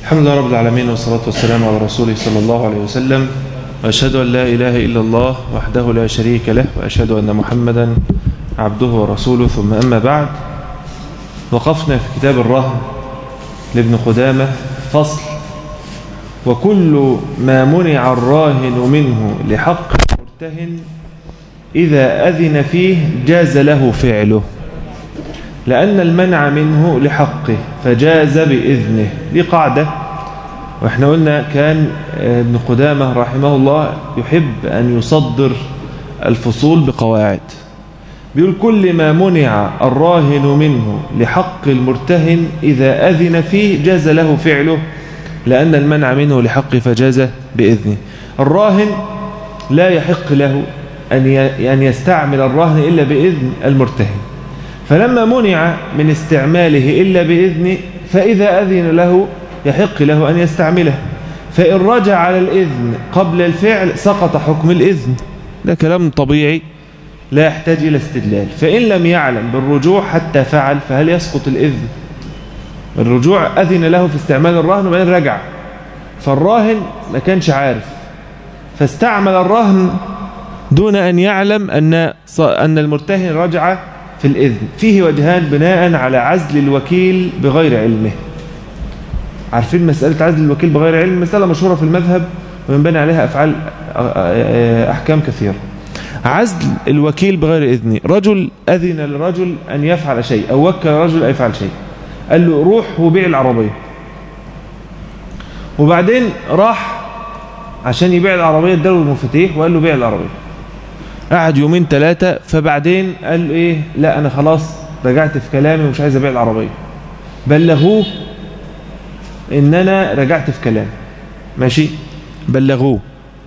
الحمد لله رب العالمين والصلاة والسلام على رسوله صلى الله عليه وسلم وأشهد أن لا إله إلا الله وحده لا شريك له وأشهد أن محمدا عبده ورسوله ثم أما بعد وقفنا في كتاب الرهن لابن قدامة فصل وكل ما منع الراهن منه لحق المرتهن إذا أذن فيه جاز له فعله لأن المنع منه لحقه فجاز بإذنه دي قاعدة وإحنا قلنا كان ابن قدامة رحمه الله يحب أن يصدر الفصول بقواعد بيقول كل ما منع الراهن منه لحق المرتهن إذا أذن فيه جاز له فعله لأن المنع منه لحقه فجاز بإذنه الراهن لا يحق له أن يستعمل الرهن إلا بإذن المرتهن فلما منع من استعماله إلا بإذنه فإذا أذن له يحق له أن يستعمله فإن رجع على الإذن قبل الفعل سقط حكم الإذن ده كلام طبيعي لا يحتاج إلى استدلال فإن لم يعلم بالرجوع حتى فعل فهل يسقط الإذن الرجوع أذن له في استعمال الرهن وبعدين رجع فالراهن ما كانش عارف فاستعمل الرهن دون أن يعلم أن أن المرتهن رجع في الإذن فيه وجهان بناء على عزل الوكيل بغير علمه عارفين مسألة عزل الوكيل بغير علم مسألة مشهورة في المذهب وينبني عليها أفعال أحكام كثيرة عزل الوكيل بغير إذنه رجل أذن لرجل أن يفعل شيء أو وكل رجل أن يفعل شيء قال له روح وبيع العربية وبعدين راح عشان يبيع العربية اداله المفاتيح وقال له بيع العربية قعد يومين ثلاثة فبعدين قال ايه لا انا خلاص رجعت في كلامي ومش عايز ابيع العربية بلغوه ان انا رجعت في كلامي ماشي بلغوه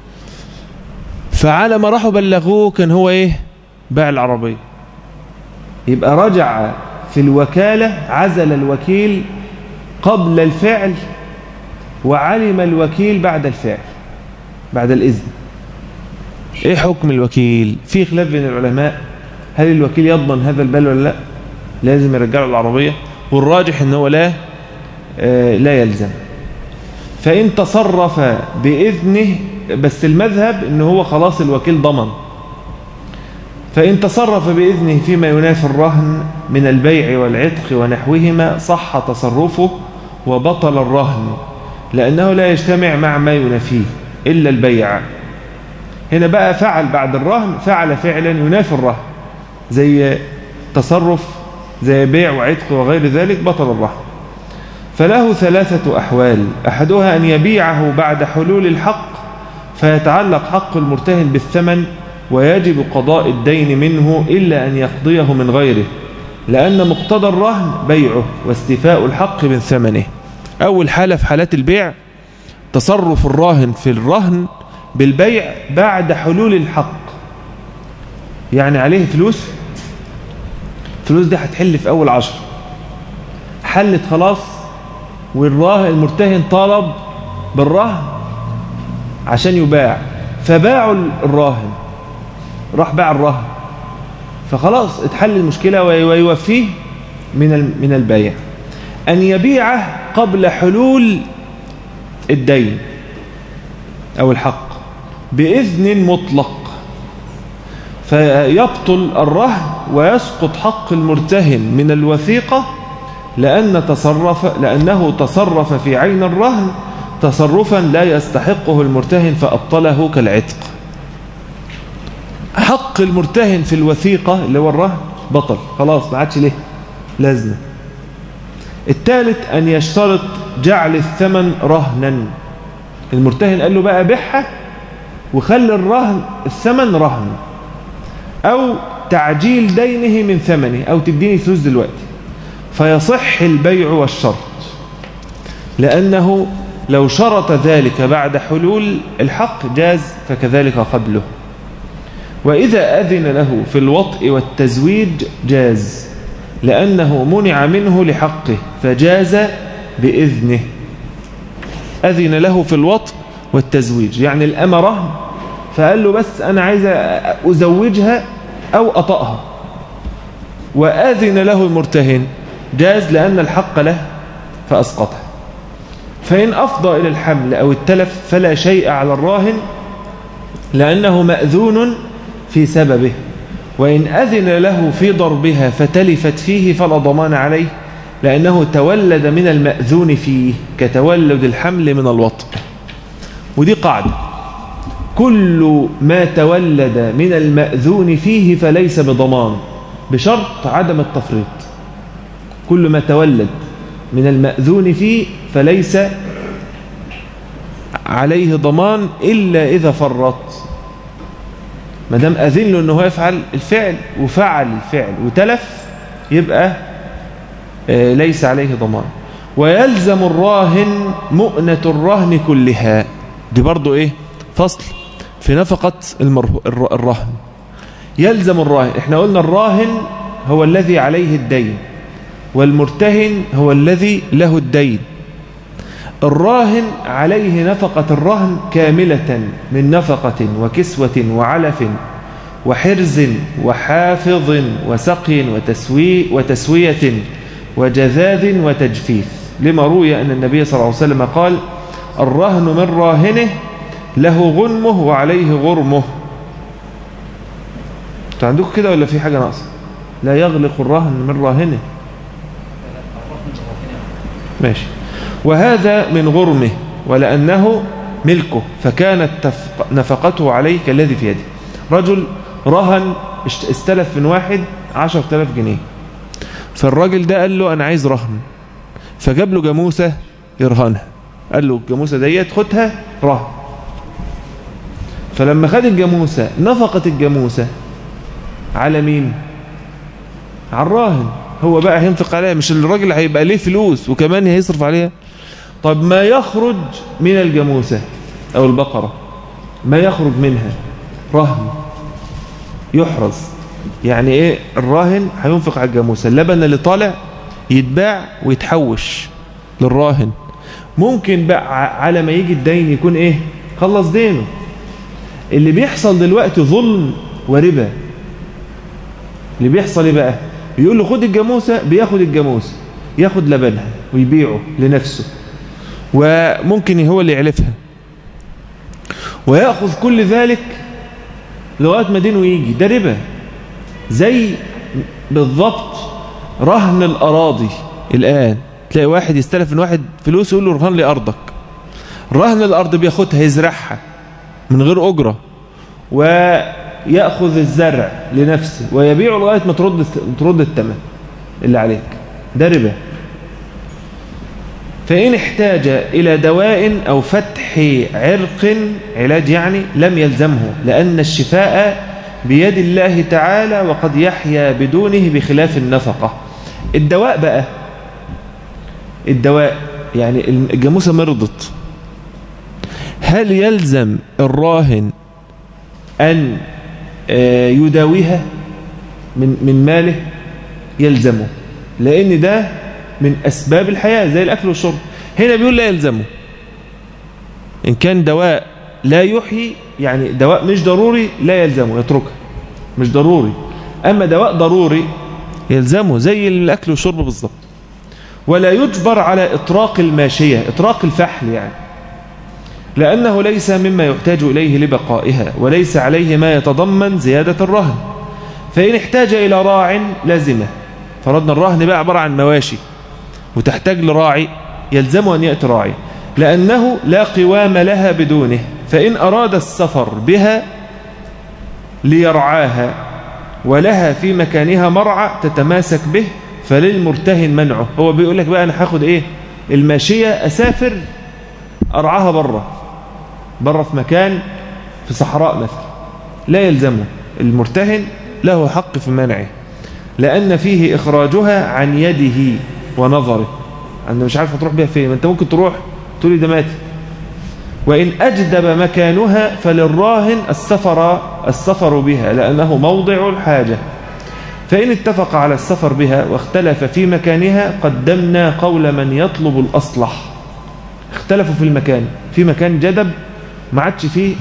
فعلى ما راحوا بلغوه كان هو ايه باع العربية يبقى رجع في الوكالة عزل الوكيل قبل الفعل وعلم الوكيل بعد الفعل بعد الإذن ايه حكم الوكيل في خلاف بين العلماء هل الوكيل يضمن هذا البال ولا لا لازم يرجع له العربية والراجح ان هو لا آه لا يلزم فإن تصرف بإذنه بس المذهب ان هو خلاص الوكيل ضمن فإن تصرف بإذنه فيما ينافي الرهن من البيع والعتق ونحوهما صح تصرفه وبطل الرهن لأنه لا يجتمع مع ما ينافيه إلا البيع هنا بقى فعل بعد الرهن فعل فعلا ينافي الرهن زي تصرف زي بيع وعتق وغير ذلك بطل الرهن فله ثلاثة أحوال أحدها أن يبيعه بعد حلول الحق فيتعلق حق المرتهن بالثمن ويجب قضاء الدين منه إلا أن يقضيه من غيره لأن مقتضى الرهن بيعه واستيفاء الحق من ثمنه أول حالة في حالات البيع تصرف الراهن في الرهن بالبيع بعد حلول الحق يعني عليه فلوس فلوس دي هتحل في أول عشر حلت خلاص والراهن المرتهن طالب بالرهن عشان يباع فباعوا الراهن راح باع الرهن فخلاص اتحل المشكلة ويوفيه من من البيع أن يبيعه قبل حلول الدين أو الحق بإذن مطلق فيبطل الرهن ويسقط حق المرتهن من الوثيقة لأن تصرف لأنه تصرف في عين الرهن تصرفا لا يستحقه المرتهن فأبطله كالعتق حق المرتهن في الوثيقة اللي هو الرهن بطل خلاص ما عادش ليه لازمه الثالث أن يشترط جعل الثمن رهنا المرتهن قال له بقى بيعها وخلي الرهن الثمن رهن أو تعجيل دينه من ثمنه أو تديني فلوس دلوقتي فيصح البيع والشرط لأنه لو شرط ذلك بعد حلول الحق جاز فكذلك قبله وإذا أذن له في الوطء والتزويج جاز لأنه منع منه لحقه فجاز بإذنه أذن له في الوطء والتزويج يعني الأمرة فقال له بس أنا عايز أزوجها أو أطأها وأذن له المرتهن جاز لأن الحق له فأسقطه فإن أفضى إلى الحمل أو التلف فلا شيء على الراهن لأنه مأذون في سببه وإن أذن له في ضربها فتلفت فيه فلا ضمان عليه لأنه تولد من المأذون فيه كتولد الحمل من الوطء ودي قاعدة كل ما تولد من المأذون فيه فليس بضمان بشرط عدم التفريط كل ما تولد من المأذون فيه فليس عليه ضمان إلا إذا فرط ما دام أذن له أنه يفعل الفعل وفعل الفعل وتلف يبقى ليس عليه ضمان ويلزم الراهن مؤنة الرهن كلها دي برضو ايه فصل في نفقة الرهن يلزم الراهن احنا قلنا الراهن هو الذي عليه الدين والمرتهن هو الذي له الدين الراهن عليه نفقة الرهن كاملة من نفقة وكسوة وعلف وحرز وحافظ وسقي وتسوي وتسوية وجذاذ وتجفيف لما روي أن النبي صلى الله عليه وسلم قال الرهن من راهنه له غنمه وعليه غرمه انتوا عندكم كده ولا في حاجة ناقصة لا يغلق الرهن من راهنه ماشي وهذا من غرمه ولأنه ملكه فكانت نفقته عليه كالذي في يده رجل رهن استلف من واحد عشر تلاف جنيه فالراجل ده قال له أنا عايز رهن فجاب له جاموسة يرهنها قال له الجاموسة ديت خدها رهن فلما خد الجاموسة نفقت الجاموسة على مين على الراهن هو بقى هينفق عليها مش الراجل هيبقى ليه فلوس وكمان هيصرف عليها طب ما يخرج من الجاموسة أو البقرة ما يخرج منها رهن يحرز يعني ايه الراهن هينفق على الجاموسة اللبن اللي طالع يتباع ويتحوش للراهن ممكن بقى على ما يجي الدين يكون ايه خلص دينه اللي بيحصل دلوقتي ظلم وربا اللي بيحصل ايه بقى يقول له خد الجاموسة بياخد الجاموسة ياخد لبنها ويبيعه لنفسه وممكن هو اللي يعلفها ويأخذ كل ذلك لغاية ما دينه يجي ده ربا زي بالضبط رهن الأراضي الآن تلاقي واحد يستلف من واحد فلوس يقول له رهن لي أرضك رهن الأرض بياخدها يزرعها من غير أجرة ويأخذ الزرع لنفسه ويبيعه لغاية ما ترد ترد الثمن اللي عليك ده ربا فإن احتاج إلى دواء أو فتح عرق علاج يعني لم يلزمه لأن الشفاء بيد الله تعالى وقد يحيا بدونه بخلاف النفقة الدواء بقى الدواء يعني الجاموسة مرضت هل يلزم الراهن أن يداويها من من ماله يلزمه لأن ده من أسباب الحياة زي الأكل والشرب هنا بيقول لا يلزمه إن كان دواء لا يحيي يعني دواء مش ضروري لا يلزمه يتركه مش ضروري أما دواء ضروري يلزمه زي الأكل والشرب بالضبط ولا يجبر على إطراق الماشية إطراق الفحل يعني لأنه ليس مما يحتاج إليه لبقائها وليس عليه ما يتضمن زيادة الرهن فإن احتاج إلى راع لازمه فرضنا الرهن بقى عبارة عن مواشي وتحتاج لراعي يلزمه أن يأتي راعي لأنه لا قوام لها بدونه فإن أراد السفر بها ليرعاها ولها في مكانها مرعى تتماسك به فللمرتهن منعه هو بيقول لك بقى أنا هاخد إيه الماشية أسافر أرعاها بره بره في مكان في صحراء مثلا لا يلزمه المرتهن له حق في منعه لأن فيه إخراجها عن يده ونظره أنه مش عارف هتروح بيها فين ما أنت ممكن تروح تقولي ده ماتت وإن أجدب مكانها فللراهن السفر السفر بها لأنه موضع الحاجة فإن اتفق على السفر بها واختلف في مكانها قدمنا قول من يطلب الأصلح اختلفوا في المكان في مكان جدب ما عادش فيه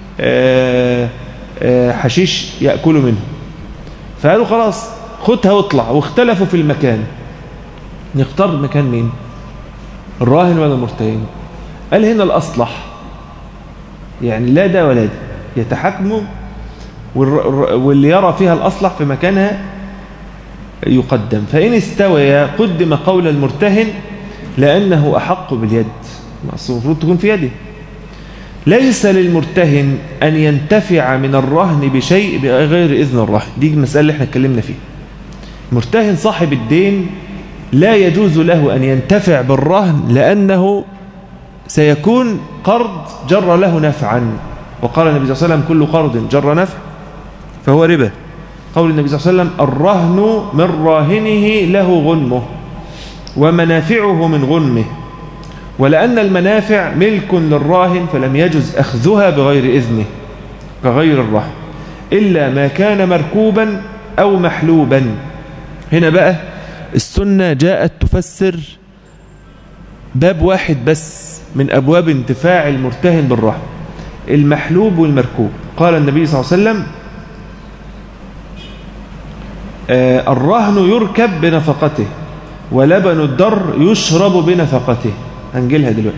آآ آآ حشيش يأكلوا منه فقالوا خلاص خدها واطلع واختلفوا في المكان نختار مكان مين الراهن ولا المرتهن قال هنا الأصلح يعني لا ده ولا ده يتحكموا واللي يرى فيها الأصلح في مكانها يقدم فإن استوى قدم قول المرتهن لأنه أحق باليد المفروض تكون في يده ليس للمرتهن أن ينتفع من الرهن بشيء بغير إذن الرهن دي المسألة اللي احنا اتكلمنا فيها مرتهن صاحب الدين لا يجوز له أن ينتفع بالرهن لأنه سيكون قرض جر له نفعا وقال النبي صلى الله عليه وسلم كل قرض جر نفع فهو ربا قول النبي صلى الله عليه وسلم الرهن من راهنه له غنمه ومنافعه من غنمه ولأن المنافع ملك للراهن فلم يجز أخذها بغير إذنه كغير الرهن إلا ما كان مركوبا أو محلوبا هنا بقى السنة جاءت تفسر باب واحد بس من أبواب انتفاع المرتهن بالرهن المحلوب والمركوب قال النبي صلى الله عليه وسلم آه الرهن يركب بنفقته ولبن الدر يشرب بنفقته هنجيلها دلوقتي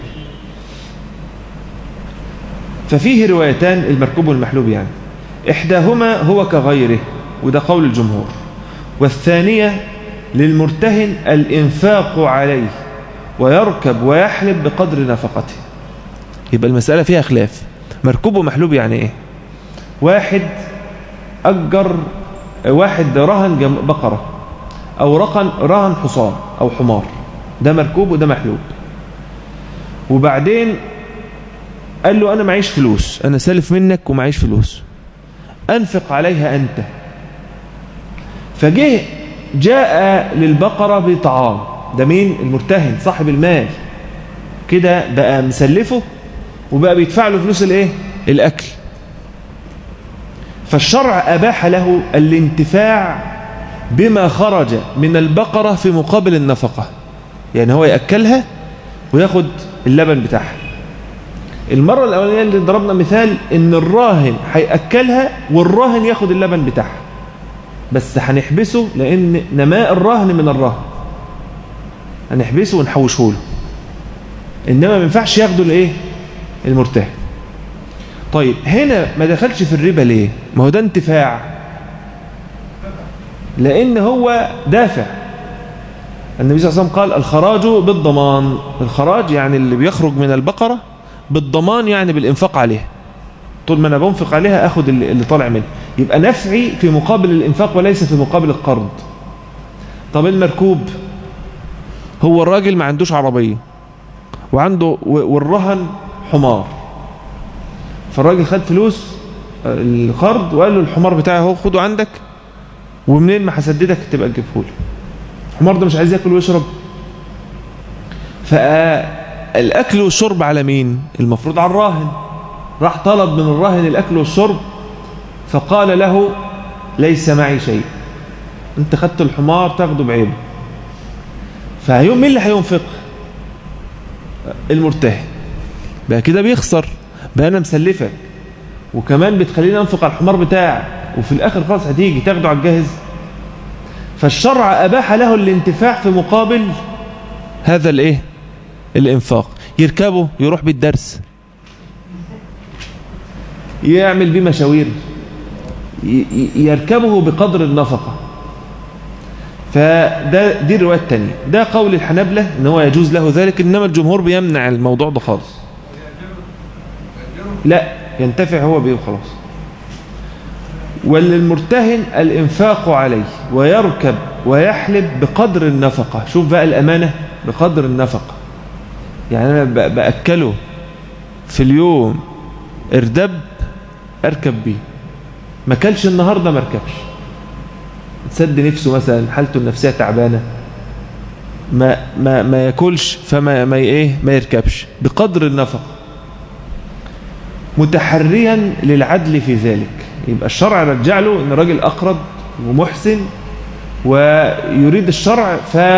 ففيه روايتان المركوب والمحلوب يعني إحداهما هو كغيره وده قول الجمهور والثانية للمرتهن الإنفاق عليه ويركب ويحلب بقدر نفقته يبقى المسألة فيها خلاف مركوب ومحلوب يعني إيه واحد أجر واحد رهن بقرة أو رهن رهن حصان أو حمار ده مركوب وده محلوب وبعدين قال له أنا معيش فلوس أنا سالف منك ومعيش فلوس أنفق عليها أنت فجه جاء للبقرة بطعام ده مين المرتهن صاحب المال كده بقى مسلفه وبقى بيدفع له فلوس الايه الاكل فالشرع اباح له الانتفاع بما خرج من البقرة في مقابل النفقة يعني هو يأكلها وياخد اللبن بتاعها المرة الأولانية اللي ضربنا مثال إن الراهن هيأكلها والراهن ياخد اللبن بتاعها بس هنحبسه لأن نماء الراهن من الراهن هنحبسه ونحوشه له إنما ما ينفعش ياخده الإيه المرتهن طيب هنا ما دخلش في الربا ليه ما هو ده انتفاع لأن هو دافع النبي صلى الله عليه وسلم قال الخراج بالضمان الخراج يعني اللي بيخرج من البقرة بالضمان يعني بالإنفاق عليها طول ما أنا بنفق عليها أخذ اللي طالع منه يبقى نفعي في مقابل الإنفاق وليس في مقابل القرض طب المركوب هو الراجل ما عندوش عربية وعنده والرهن حمار فالراجل خد فلوس القرض وقال له الحمار بتاعي اهو خده عندك ومنين ما هسددك تبقى تجيبه له الحمار ده مش عايز ياكل ويشرب فالاكل والشرب على مين المفروض على الراهن راح طلب من الراهن الاكل والشرب فقال له ليس معي شيء انت خدت الحمار تاخده بعيبه فهيوم مين اللي هينفق المرتهن بقى كده بيخسر بقى انا مسلفك وكمان بتخليني انفق على الحمار بتاعي وفي الاخر خلاص هتيجي تاخده على الجاهز فالشرع اباح له الانتفاع في مقابل هذا الايه الانفاق يركبه يروح بالدرس يعمل بيه مشاوير يركبه بقدر النفقه فده دي الروايه الثانيه ده قول الحنابلة ان هو يجوز له ذلك انما الجمهور بيمنع الموضوع ده خالص لا ينتفع هو به وخلاص وللمرتهن الانفاق عليه ويركب ويحلب بقدر النفقة شوف بقى الأمانة بقدر النفقة يعني أنا بأكله في اليوم اردب أركب بيه ما كلش النهاردة ما اركبش تسد نفسه مثلا حالته النفسية تعبانة ما ما ما ياكلش فما ما ايه ما يركبش بقدر النفقه متحريا للعدل في ذلك يبقى الشرع رجع له ان راجل اقرض ومحسن ويريد الشرع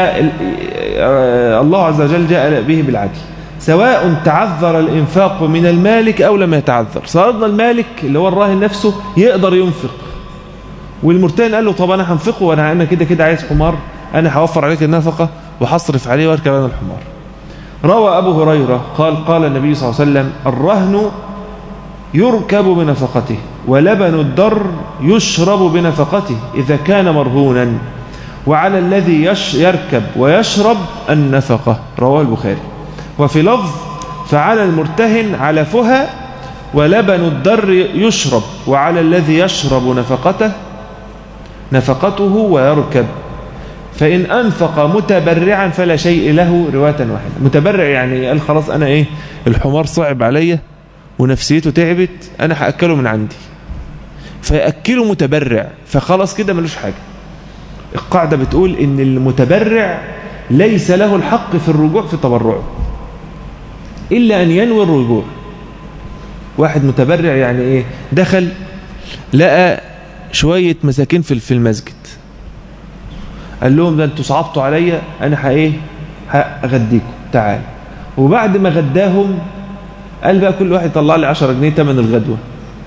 فالله عز وجل جاء به بالعدل سواء تعذر الانفاق من المالك او لم يتعذر صارنا المالك اللي هو الراهن نفسه يقدر ينفق والمرتهن قال له طب انا هنفقه وانا انا كده كده عايز حمار انا هوفر عليك النفقه وهصرف عليه واركب انا الحمار روى أبو هريرة قال قال النبي صلى الله عليه وسلم الرهن يركب بنفقته ولبن الدر يشرب بنفقته إذا كان مرهونا وعلى الذي يش يركب ويشرب النفقة رواه البخاري وفي لفظ فعلى المرتهن علفها ولبن الدر يشرب وعلى الذي يشرب نفقته نفقته ويركب فإن أنفق متبرعا فلا شيء له رواية واحدة متبرع يعني قال خلاص أنا إيه الحمار صعب عليا ونفسيته تعبت أنا هأكله من عندي فيأكله متبرع فخلاص كده ملوش حاجة القاعدة بتقول إن المتبرع ليس له الحق في الرجوع في تبرعه إلا أن ينوي الرجوع واحد متبرع يعني إيه دخل لقى شوية مساكين في المسجد قال لهم ده انتوا صعبتوا عليا انا ايه هغديكم تعال وبعد ما غداهم قال بقى كل واحد يطلع لي 10 جنيه ثمن الغدوه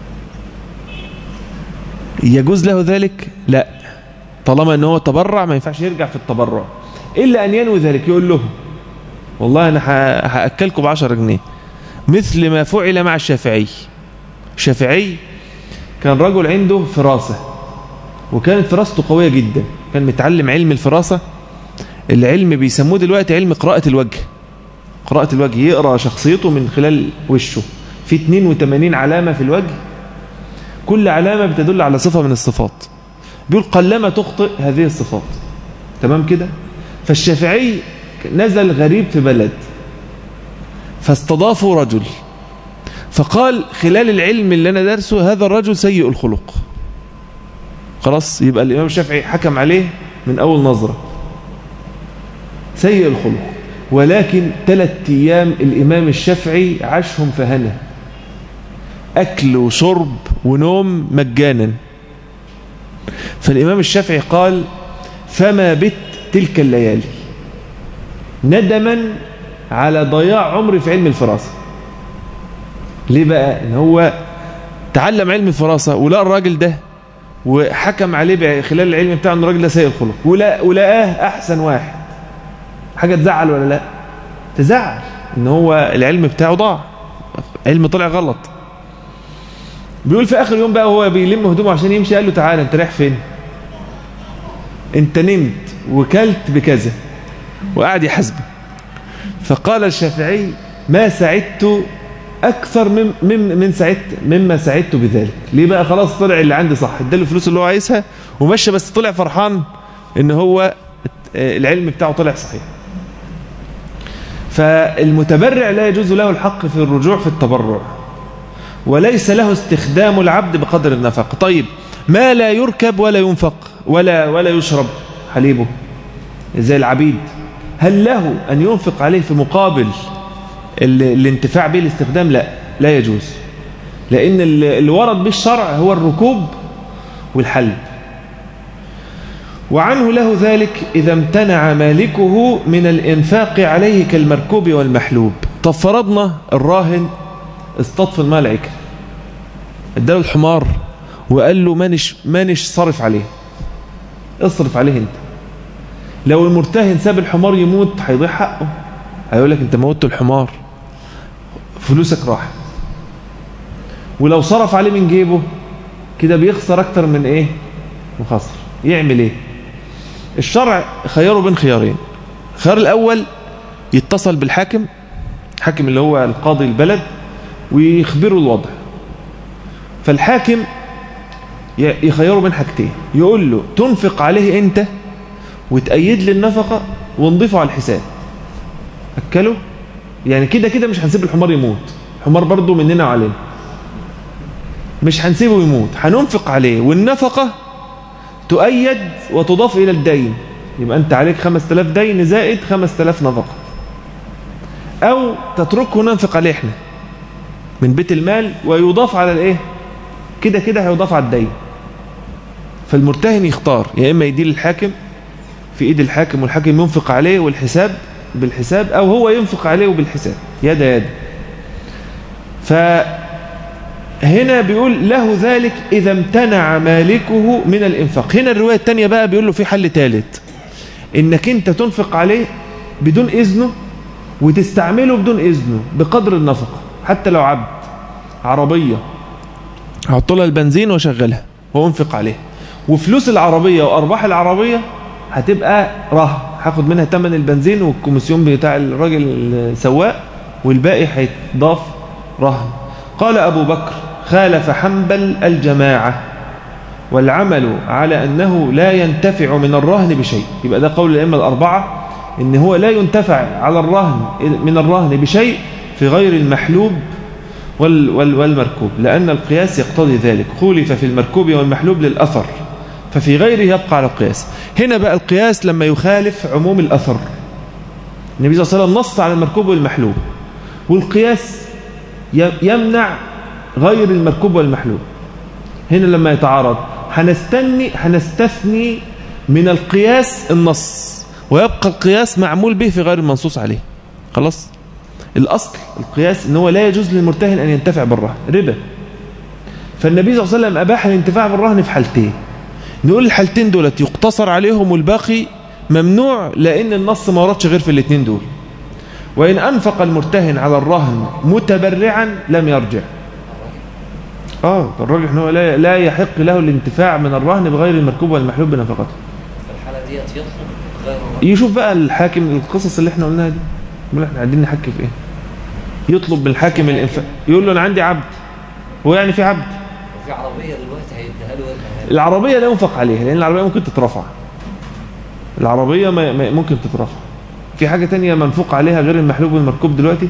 يجوز له ذلك لا طالما ان هو تبرع ما ينفعش يرجع في التبرع الا ان ينوي ذلك يقول لهم والله انا هاكلكم ب 10 جنيه مثل ما فعل مع الشافعي الشافعي كان رجل عنده فراسه وكانت فراسته قويه جدا كان متعلم علم الفراسة العلم بيسموه دلوقتي علم قراءة الوجه قراءة الوجه يقرأ شخصيته من خلال وشه في 82 علامة في الوجه كل علامة بتدل على صفة من الصفات بيقول قلما تخطئ هذه الصفات تمام كده فالشافعي نزل غريب في بلد فاستضافوا رجل فقال خلال العلم اللي أنا درسه هذا الرجل سيء الخلق خلاص يبقى الإمام الشافعي حكم عليه من أول نظرة سيء الخلق ولكن ثلاث أيام الإمام الشافعي عاشهم فهنا أكل وشرب ونوم مجانا فالإمام الشافعي قال فما بت تلك الليالي ندما على ضياع عمري في علم الفراسة ليه بقى ان هو تعلم علم الفراسة ولقى الراجل ده وحكم عليه خلال العلم بتاعه ان الراجل ده سيء الخلق ولا ولقاه احسن واحد حاجه تزعل ولا لا تزعل ان هو العلم بتاعه ضاع علم طلع غلط بيقول في اخر يوم بقى هو بيلم هدومه عشان يمشي قال له تعالى انت رايح فين انت نمت وكلت بكذا وقعد يحاسبه فقال الشافعي ما سعدت اكثر من من من سعدت مما سعدت بذلك ليه بقى خلاص طلع اللي عندي صح اداله الفلوس اللي هو عايزها ومشى بس طلع فرحان ان هو العلم بتاعه طلع صحيح فالمتبرع لا يجوز له الحق في الرجوع في التبرع وليس له استخدام العبد بقدر النفق طيب ما لا يركب ولا ينفق ولا ولا يشرب حليبه زي العبيد هل له أن ينفق عليه في مقابل الانتفاع به الاستخدام لا لا يجوز لأن اللي ورد به الشرع هو الركوب والحلب وعنه له ذلك إذا امتنع مالكه من الإنفاق عليه كالمركوب والمحلوب طب فرضنا الراهن اصطدف المال عكر اداله الحمار وقال له مانش, مانش صرف عليه اصرف عليه انت لو المرتهن ساب الحمار يموت هيضيع حقه هيقول لك انت موتت الحمار فلوسك راحت ولو صرف عليه من جيبه كده بيخسر اكتر من ايه مخسر يعمل ايه الشرع خيره بين خيارين الخيار الاول يتصل بالحاكم الحاكم اللي هو القاضي البلد ويخبره الوضع فالحاكم يخيره بين حاجتين يقول له تنفق عليه انت وتأيد لي النفقة ونضيفه على الحساب أكله يعني كده كده مش هنسيب الحمار يموت الحمار برضه مننا وعلينا مش هنسيبه يموت هننفق عليه والنفقة تؤيد وتضاف إلى الدين يبقى أنت عليك 5000 دين زائد 5000 نفقة أو تتركه ننفق عليه احنا من بيت المال ويضاف على الايه كده كده هيضاف على الدين فالمرتهن يختار يا إما يدير الحاكم في إيد الحاكم والحاكم ينفق عليه والحساب بالحساب أو هو ينفق عليه بالحساب يد يد فهنا بيقول له ذلك إذا امتنع مالكه من الإنفاق هنا الرواية الثانية بقى بيقول له في حل ثالث إنك أنت تنفق عليه بدون إذنه وتستعمله بدون إذنه بقدر النفقة حتى لو عبد عربية هحط لها البنزين واشغلها وانفق عليها وفلوس العربية وأرباح العربية هتبقى رهن هاخد منها تمن البنزين والكوميسيون بتاع الراجل السواق والباقي هيتضاف رهن قال أبو بكر خالف حنبل الجماعة والعمل على أنه لا ينتفع من الرهن بشيء يبقى ده قول الأئمة الأربعة إن هو لا ينتفع على الرهن من الرهن بشيء في غير المحلوب والمركوب لأن القياس يقتضي ذلك خولف في المركوب والمحلوب للأثر ففي غيره يبقى على القياس هنا بقى القياس لما يخالف عموم الأثر النبي صلى الله عليه وسلم نص على المركوب والمحلوب والقياس يمنع غير المركوب والمحلوب هنا لما يتعارض هنستني هنستثني من القياس النص ويبقى القياس معمول به في غير المنصوص عليه خلاص الأصل القياس ان هو لا يجوز للمرتهن أن ينتفع بالرهن ربا فالنبي صلى الله عليه وسلم أباح الانتفاع بالرهن في حالتين نقول الحالتين دولت يقتصر عليهم والباقي ممنوع لأن النص ما وردش غير في الاثنين دول وإن أنفق المرتهن على الرهن متبرعا لم يرجع اه الراجل هو لا لا يحق له الانتفاع من الرهن بغير المركوب والمحلوب بنفقته الحالة ديت يطلب غير يشوف بقى الحاكم القصص اللي احنا قلناها دي يقول احنا قاعدين نحكي في ايه يطلب من الحاكم الانفاق يقول له انا عندي عبد هو يعني في عبد وفي عربية دلوقتي هيديها له ولا العربية لا ينفق عليها لأن العربية ممكن تترفع العربية ما ما- ممكن تترفع في حاجة تانية منفوق عليها غير المحلوب والمركوب دلوقتي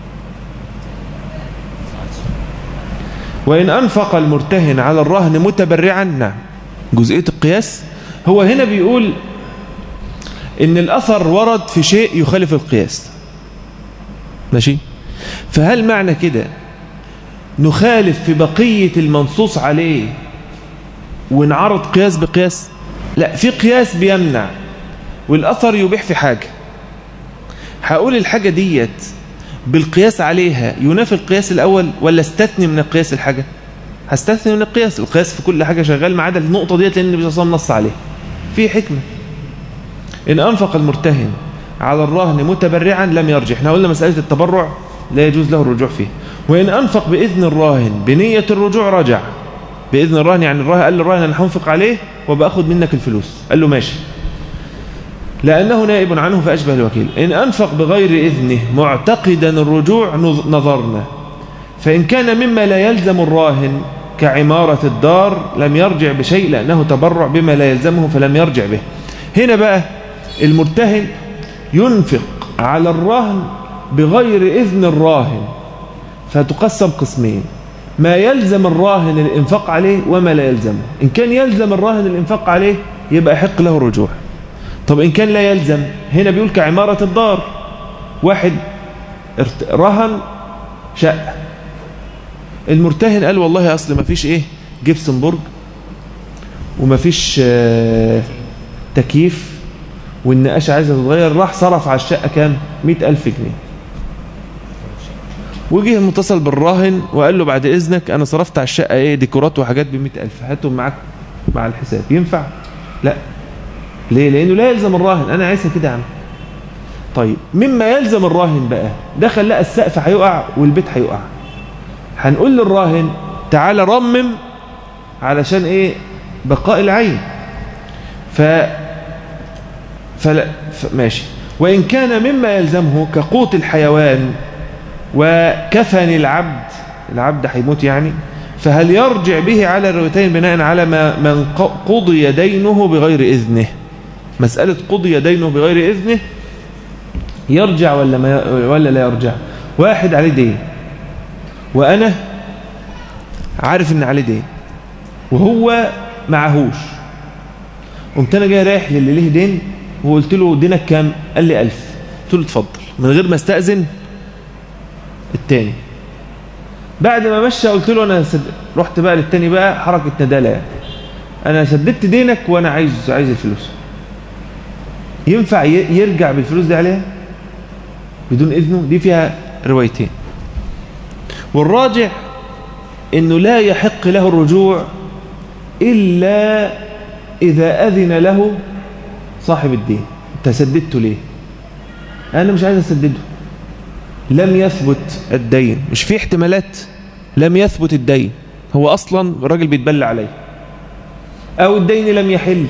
وإن أنفق المرتهن على الرهن متبرعا نعم جزئية القياس هو هنا بيقول إن الأثر ورد في شيء يخالف القياس ماشي فهل معنى كده نخالف في بقية المنصوص عليه ونعرض قياس بقياس لا في قياس بيمنع والأثر يبيح في حاجة هقول الحاجة ديت بالقياس عليها ينافي القياس الأول ولا استثني من القياس الحاجة هستثني من القياس القياس في كل حاجة شغال ما عدا النقطة ديت لأن النبي صلى الله عليه وسلم نص عليها في حكمة إن أنفق المرتهن على الرهن متبرعا لم يرجع احنا قلنا مسألة التبرع لا يجوز له الرجوع فيه وإن أنفق بإذن الراهن بنية الرجوع رجع بإذن الراهن يعني الراهن قال للراهن أنا هنفق عليه وبأخذ منك الفلوس قال له ماشي لأنه نائب عنه فأشبه الوكيل إن أنفق بغير إذنه معتقدا الرجوع نظ- نظرنا فإن كان مما لا يلزم الراهن كعمارة الدار لم يرجع بشيء لأنه تبرع بما لا يلزمه فلم يرجع به هنا بقى المرتهن ينفق على الرهن بغير إذن الراهن فتقسم قسمين ما يلزم الراهن الإنفاق عليه وما لا يلزمه إن كان يلزم الراهن الإنفاق عليه يبقى يحق له الرجوع طب إن كان لا يلزم هنا بيقول كعمارة الدار واحد ارت- رهن شقة المرتهن قال والله أصل ما فيش إيه جبسن برج وما فيش آه، تكييف والنقاشة عايزة تتغير راح صرف على الشقة كام مئة ألف جنيه وجه متصل بالراهن وقال له بعد إذنك أنا صرفت على الشقة إيه ديكورات وحاجات بمئة ألف هاتهم معاك مع الحساب ينفع لا ليه لأنه لا يلزم الراهن أنا عايزها كده يا عم طيب مما يلزم الراهن بقى دخل لقى السقف هيقع والبيت هيقع هنقول للراهن تعالى رمم علشان ايه بقاء العين ف فلا ف... ماشي وإن كان مما يلزمه كقوت الحيوان وكفن العبد العبد هيموت يعني فهل يرجع به على الروايتين بناء على ما من ق- قضي دينه بغير إذنه مسألة قضي دينه بغير إذنه يرجع ولا ما ولا لا يرجع واحد عليه دين وأنا عارف إن عليه دين وهو معهوش قمت أنا جاي رايح للي ليه دين وقلت له دينك كام قال لي ألف قلت له اتفضل من غير ما استأذن التاني بعد ما مشى قلت له أنا سد... رحت بقى للتاني بقى حركة ندالة يعني أنا سددت دينك وأنا عايز عايز الفلوس ينفع ي- يرجع بالفلوس دي عليها بدون إذنه دي فيها روايتين والراجع انه لا يحق له الرجوع الا اذا اذن له صاحب الدين انت سددته ليه انا مش عايز اسدده لم يثبت الدين مش في احتمالات لم يثبت الدين هو أصلا الراجل بيتبلى عليه أو الدين لم يحل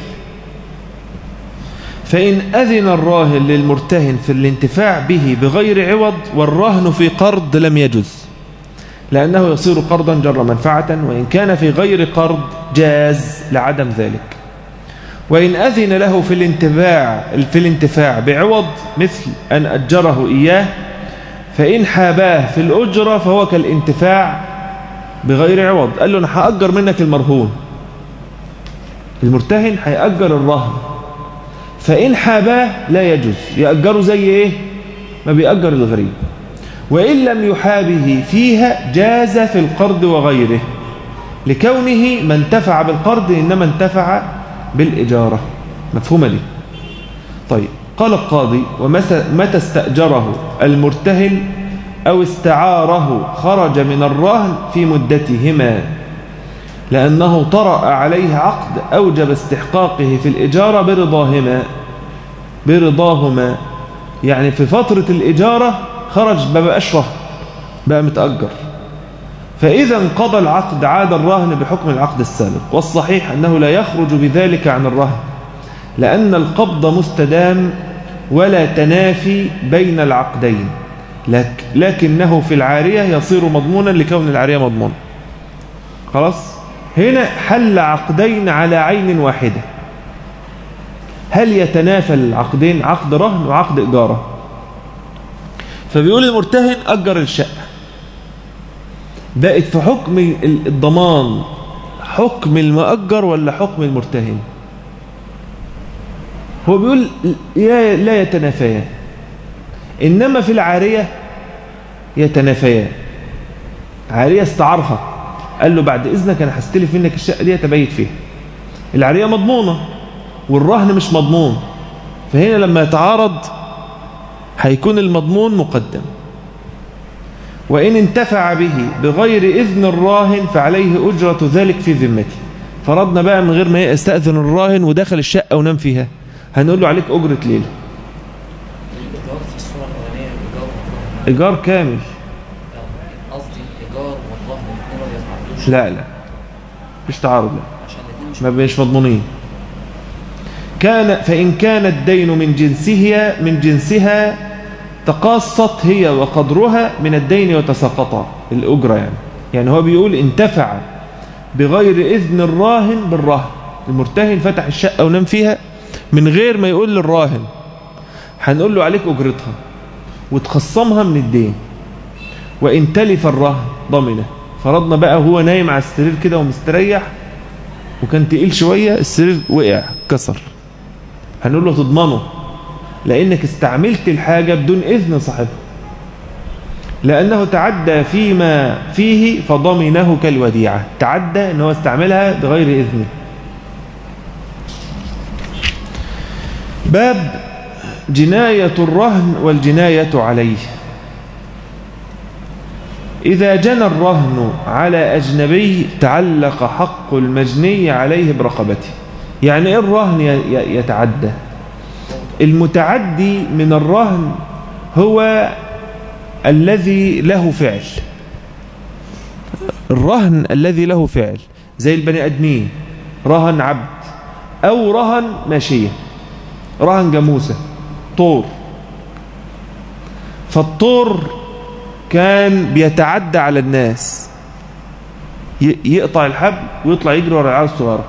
فإن أذن الراهن للمرتهن في الانتفاع به بغير عوض والرهن في قرض لم يجز لأنه يصير قرضا جر منفعة وإن كان في غير قرض جاز لعدم ذلك وإن أذن له في الانتفاع في الانتفاع بعوض مثل أن أجره إياه فإن حاباه في الأجرة فهو كالانتفاع بغير عوض قال له أنا هأجر منك المرهون المرتهن هيأجر الرهن فإن حاباه لا يجوز يأجره زي إيه ما بيأجر الغريب وإن لم يحابه فيها جاز في القرض وغيره لكونه ما انتفع بالقرض إنما انتفع بالإجارة مفهومة دي طيب قال القاضي ومتى استأجره المرتهن أو استعاره خرج من الرهن في مدتهما لأنه طرأ عليه عقد أوجب استحقاقه في الإجارة برضاهما برضاهما يعني في فترة الإجارة خرج ما بقاش رهن بقى متأجر فإذا انقضى العقد عاد الرهن بحكم العقد السابق والصحيح أنه لا يخرج بذلك عن الرهن لأن القبض مستدام ولا تنافي بين العقدين لك لكنه في العارية يصير مضمونا لكون العارية مضمون خلاص هنا حل عقدين على عين واحدة هل يتنافى العقدين عقد رهن وعقد إجارة فبيقول المرتهن أجر الشقة بقت في حكم الضمان حكم المؤجر ولا حكم المرتهن هو بيقول لا يتنافيان إنما في العارية يتنافيان عارية استعارها قال له بعد إذنك أنا هستلف منك الشقة دي تبيت فيها العارية مضمونة والرهن مش مضمون فهنا لما يتعارض هيكون المضمون مقدم وإن انتفع به بغير إذن الراهن فعليه أجرة ذلك في ذمته فرضنا بقى من غير ما يستأذن الراهن ودخل الشقة ونام فيها هنقول له عليك أجرة ليلة الإيجار في الصورة الأولانية إيجار والرهن إيجار كامل قصدي إيجار والرهن الاثنين ما بيتعرضوش لا لا مش تعارض لا عشان الاثنين مش ما مش مضمونين كان فإن كان الدين من جنسها من جنسها تقاصت هي وقدرها من الدين وتساقطا الأجرة يعني يعني هو بيقول انتفع بغير إذن الراهن بالرهن المرتهن فتح الشقة ونام فيها من غير ما يقول للراهن هنقول له عليك أجرتها وتخصمها من الدين وإن تلف الرهن ضمنه فرضنا بقى هو نايم على السرير كده ومستريح وكان تقيل شوية السرير وقع كسر هنقول له تضمنه لأنك استعملت الحاجة بدون إذن صاحبها لأنه تعدى فيما فيه فضمنه كالوديعة تعدى أنه استعملها بغير إذنه باب جناية الرهن والجناية عليه إذا جنى الرهن على أجنبي تعلق حق المجني عليه برقبته يعني إيه الرهن ي- يتعدى المتعدي من الرهن هو الذي له فعل الرهن الذي له فعل زي البني ادمين رهن عبد او رهن ماشيه رهن جاموسه طور فالطور كان بيتعدى على الناس ي- يقطع الحبل ويطلع يجري ورا العيال الصغيره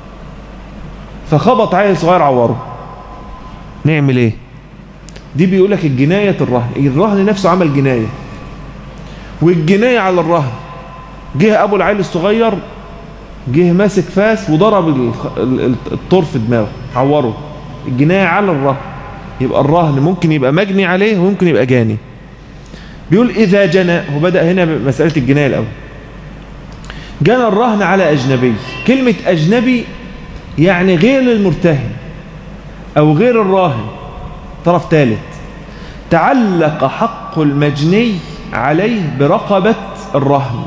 فخبط عيل صغير عوره نعمل ايه دي بيقول لك الجناية الرهن الرهن نفسه عمل جناية والجناية على الرهن جه ابو العيل الصغير جه ماسك فاس وضرب الخ- ال- ال- الطور في دماغه عوره الجناية على الرهن يبقى الرهن ممكن يبقى مجني عليه وممكن يبقى جاني بيقول إذا جنى هو بدأ هنا بمسألة الجناية الأول جنى الرهن على أجنبي كلمة أجنبي يعني غير المرتهن أو غير الراهن طرف ثالث تعلق حق المجني عليه برقبة الرهن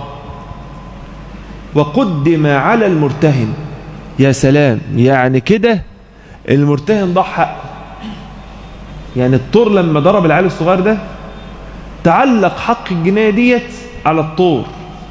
وقدم على المرتهن يا سلام يعني كده المرتهن ضح حقه يعني الطور لما ضرب العيال الصغير ده تعلق حق الجناية ديت على الطور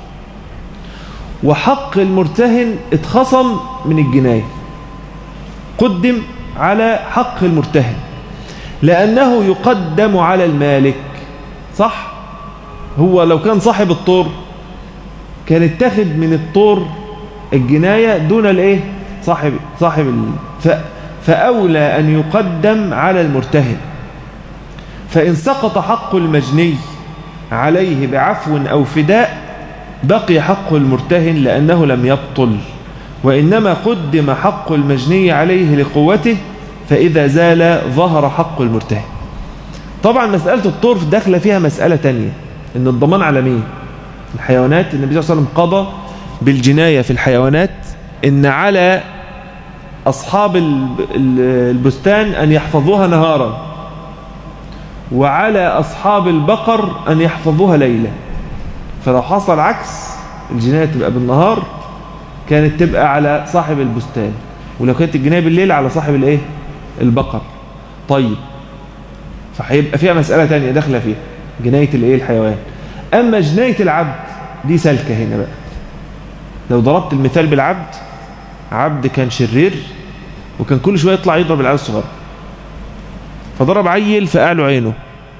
وحق المرتهن اتخصم من الجناية قدم على حق المرتهن لأنه يقدم على المالك صح هو لو كان صاحب الطور كان اتخذ من الطور الجناية دون الايه صاحب صاحب ال... ف... فأولى أن يقدم على المرتهن فإن سقط حق المجني عليه بعفو أو فداء بقي حق المرتهن لأنه لم يبطل وإنما قدم حق المجني عليه لقوته فإذا زال ظهر حق المرتهن طبعا مسألة الطرف داخله فيها مسألة تانية إن الضمان على مين الحيوانات النبي صلى الله عليه وسلم قضى بالجناية في الحيوانات إن على أصحاب البستان أن يحفظوها نهارا وعلى أصحاب البقر أن يحفظوها ليلا فلو حصل عكس الجناية تبقى بالنهار كانت تبقى على صاحب البستان ولو كانت الجناية بالليل على صاحب الايه البقر طيب فهيبقى فيها مسألة تانية داخله فيها جناية الايه الحيوان أما جناية العبد دي سلكة هنا بقى لو ضربت المثال بالعبد عبد كان شرير وكان كل شوية يطلع يضرب العيال الصغير فضرب عيل فقاله عينه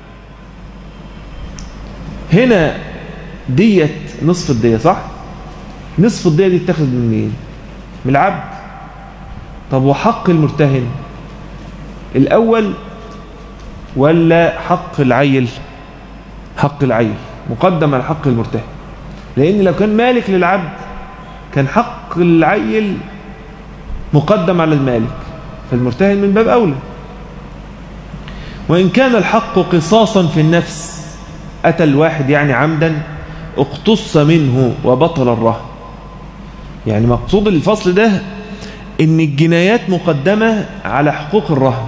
هنا ديت نصف الدية صح نصف الدية دي اتخذ من مين من العبد طب وحق المرتهن الأول ولا حق العيل حق العيل مقدم على حق المرتهن لأن لو كان مالك للعبد كان حق العيل مقدم على المالك فالمرتهن من باب أولى وإن كان الحق قصاصا في النفس أتى الواحد يعني عمدا اقتص منه وبطل الرهن يعني مقصود الفصل ده ان الجنايات مقدمة على حقوق الرهن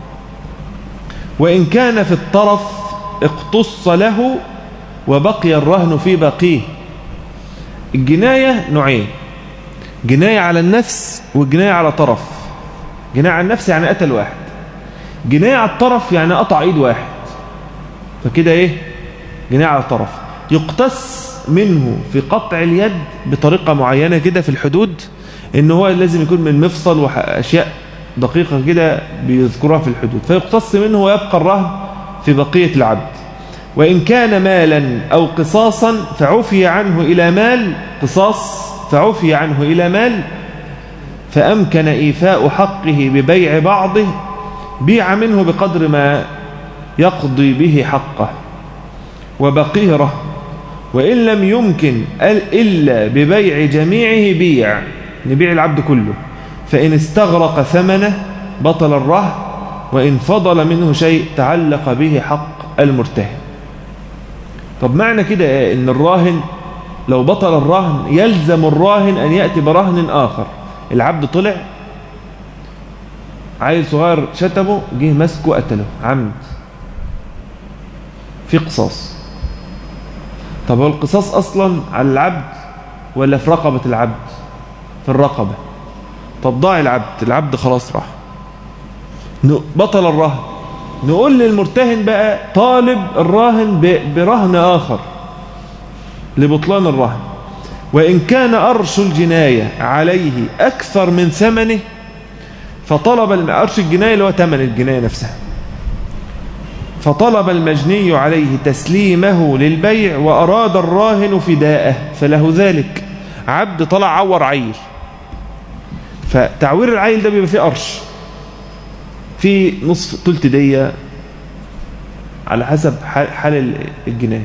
وإن كان في الطرف اقتص له وبقي الرهن في باقيه الجناية نوعين جناية على النفس والجناية على طرف جناية على النفس يعني قتل واحد جناية على الطرف يعني قطع ايد واحد فكده ايه جناية على الطرف يقتص منه في قطع اليد بطريقة معينة كده في الحدود ان هو لازم يكون من مفصل واشياء دقيقة كده بيذكرها في الحدود فيقتص منه ويبقى الرهن في بقية العبد وإن كان مالا أو قصاصا فعفي عنه إلى مال قصاص فعفي عنه إلى مال فأمكن إيفاء حقه ببيع بعضه بيع منه بقدر ما يقضي به حقه وبقيه رهن وإن لم يمكن إلا ببيع جميعه بيع نبيع العبد كله فإن استغرق ثمنه بطل الرهن وإن فضل منه شيء تعلق به حق المرتهن طب معنى كده ايه ان الراهن لو بطل الرهن يلزم الراهن ان يأتي برهن آخر العبد طلع عيل صغير شتمه جه مسكه قتله عمد في قصاص طب هو القصاص أصلا على العبد ولا في رقبة العبد في الرقبة طب ضاع العبد العبد خلاص راح بطل الرهن نقول للمرتهن بقى طالب الراهن برهن آخر لبطلان الرهن وإن كان أرش الجناية عليه أكثر من ثمنه فطلب أرش الجناية اللي هو ثمن الجناية نفسها فطلب المجني عليه تسليمه للبيع وأراد الراهن فداءه فله ذلك عبد طلع عور عيل فتعوير العيل ده بيبقى فيه قرش في نصف تلت دية على حسب حال الجناية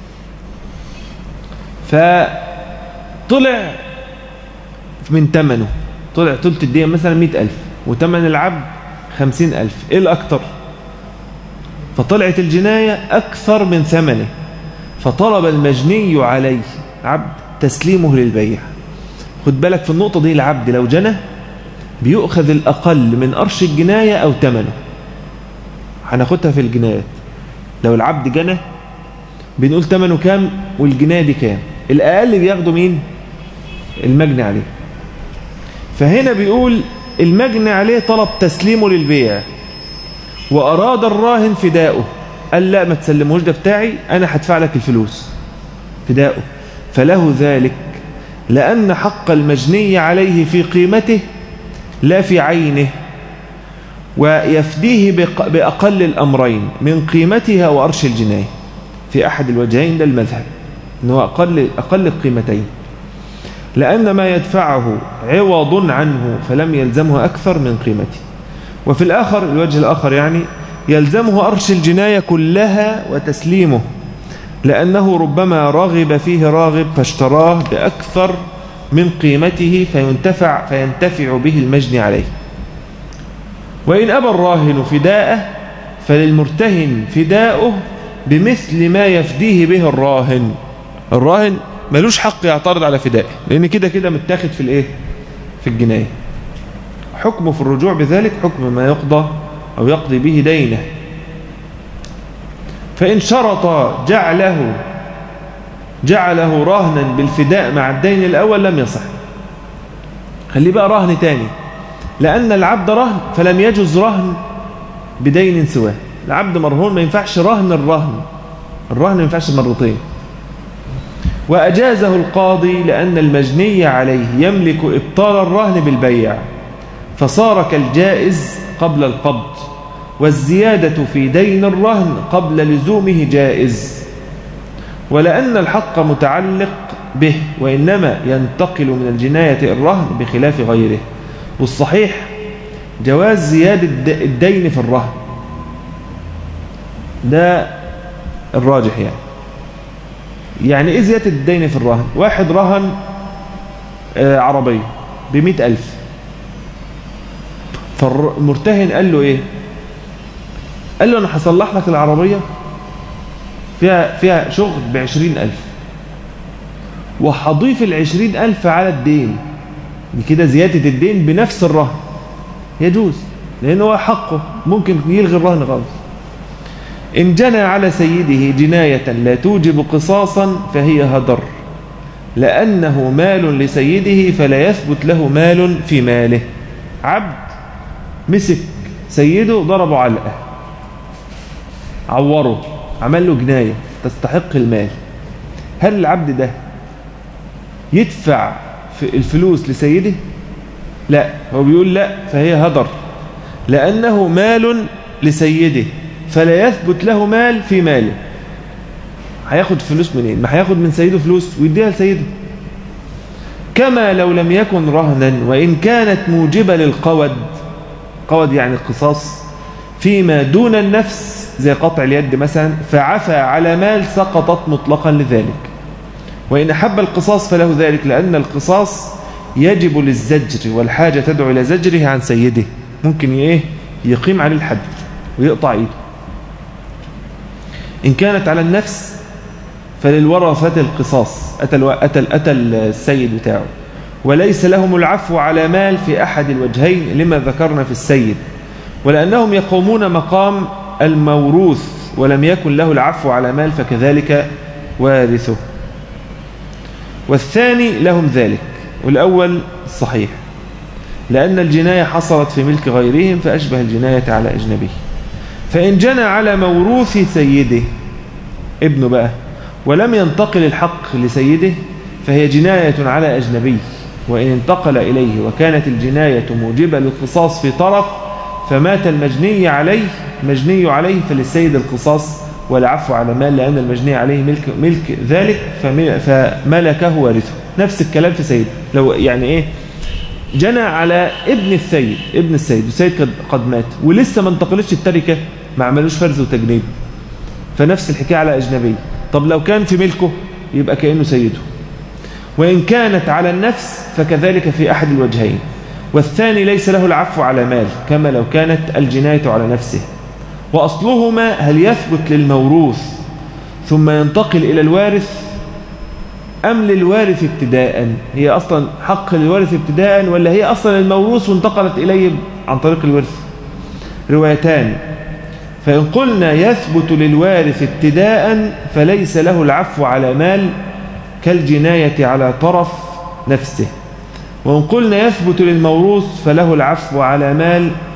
فطلع من تمنه طلع تلت الدية مثلا مئة ألف وتمن العبد خمسين ألف إيه الأكتر فطلعت الجناية أكثر من ثمنه فطلب المجني عليه عبد تسليمه للبيع خد بالك في النقطة دي العبد لو جنى بيؤخذ الأقل من أرش الجناية أو ثمنه هناخدها في الجنايات لو العبد جنى بنقول ثمنه كام والجناية دي كام الأقل بياخده مين المجني عليه فهنا بيقول المجني عليه طلب تسليمه للبيع وأراد الراهن فداؤه قال لا ما تسلمهوش ده بتاعي أنا هدفع لك الفلوس فداؤه فله ذلك لأن حق المجني عليه في قيمته لا في عينه ويفديه بق- بأقل الأمرين من قيمتها وأرش الجناية في أحد الوجهين ده المذهب أنه أقل, أقل القيمتين لأن ما يدفعه عوض عنه فلم يلزمه أكثر من قيمته وفي الآخر الوجه الآخر يعني يلزمه أرش الجناية كلها وتسليمه لأنه ربما رغب فيه راغب فاشتراه بأكثر من قيمته فينتفع, فينتفع به المجني عليه وإن أبى الراهن فداءه فللمرتهن فداؤه بمثل ما يفديه به الراهن الراهن ملوش حق يعترض على فدائه لأن كده كده متاخد في الإيه في الجناية حكمه في الرجوع بذلك حكم ما يقضى أو يقضي به دينه فإن شرط جعله جعله رهنا بالفداء مع الدين الأول لم يصح خليه بقى رهن تاني لأن العبد رهن فلم يجوز رهن بدين سواه العبد مرهون ما ينفعش رهن الرهن الرهن ما ينفعش مرتين وأجازه القاضي لأن المجني عليه يملك إبطال الرهن بالبيع فصار كالجائز قبل القبض والزيادة في دين الرهن قبل لزومه جائز ولأن الحق متعلق به وإنما ينتقل من الجناية الرهن بخلاف غيره والصحيح جواز زيادة الدين في الرهن ده الراجح يعني يعني إيه زيادة الدين في الرهن واحد رهن آه، عربية بمئة ألف فالمرتهن قال له إيه قال له أنا هصلح لك العربية فيها, فيها شغل بعشرين ألف وهضيف العشرين ألف على الدين دي كده زيادة الدين بنفس الرهن يجوز لأنه هو حقه ممكن يلغي الرهن خالص إن جنى على سيده جناية لا توجب قصاصا فهي هدر لأنه مال لسيده فلا يثبت له مال في ماله عبد مسك سيده ضربه علقة عوره عمل له جناية تستحق المال هل العبد ده يدفع في الفلوس لسيده لا هو بيقول لا فهي هدر لأنه مال لسيده فلا يثبت له مال في ماله هياخد فلوس منين ما هياخد من سيده فلوس ويديها لسيده كما لو لم يكن رهنا وإن كانت موجبة للقود قود يعني القصاص فيما دون النفس زي قطع اليد مثلا فعفى على مال سقطت مطلقا لذلك وإن أحب القصاص فله ذلك لأن القصاص يجب للزجر والحاجة تدعو إلى زجره عن سيده ممكن إيه يقيم عليه الحد ويقطع إيده إن كانت على النفس فللورثة القصاص أتى, الو... أتى... أتى السيد بتاعه وليس لهم العفو على مال في أحد الوجهين لما ذكرنا في السيد ولأنهم يقومون مقام الموروث ولم يكن له العفو على مال فكذلك وارثه والثاني لهم ذلك والأول صحيح لأن الجناية حصلت في ملك غيرهم فأشبه الجناية على أجنبي فإن جنى على موروث سيده ابنه بقى ولم ينتقل الحق لسيده فهي جناية على أجنبي وإن انتقل إليه وكانت الجناية موجبة للقصاص في طرف فمات المجني عليه مجني عليه فللسيد القصاص والعفو على مال لأن المجني عليه ملك, ملك ذلك فملكه وارثه نفس الكلام في سيد لو يعني إيه جنى على ابن السيد ابن السيد السيد قد, قد مات ولسه ما انتقلتش التركة ما عملوش فرز وتجنيب فنفس الحكاية على أجنبي طب لو كان في ملكه يبقى كأنه سيده وإن كانت على النفس فكذلك في أحد الوجهين والثاني ليس له العفو على مال كما لو كانت الجناية على نفسه وأصلهما هل يثبت للموروث ثم ينتقل إلى الوارث أم للوارث ابتداء هي أصلا حق للوارث ابتداء ولا هي أصلا الموروث وانتقلت إليه عن طريق الورث روايتان فإن قلنا يثبت للوارث ابتداء فليس له العفو على مال كالجناية على طرف نفسه وإن قلنا يثبت للموروث فله العفو على مال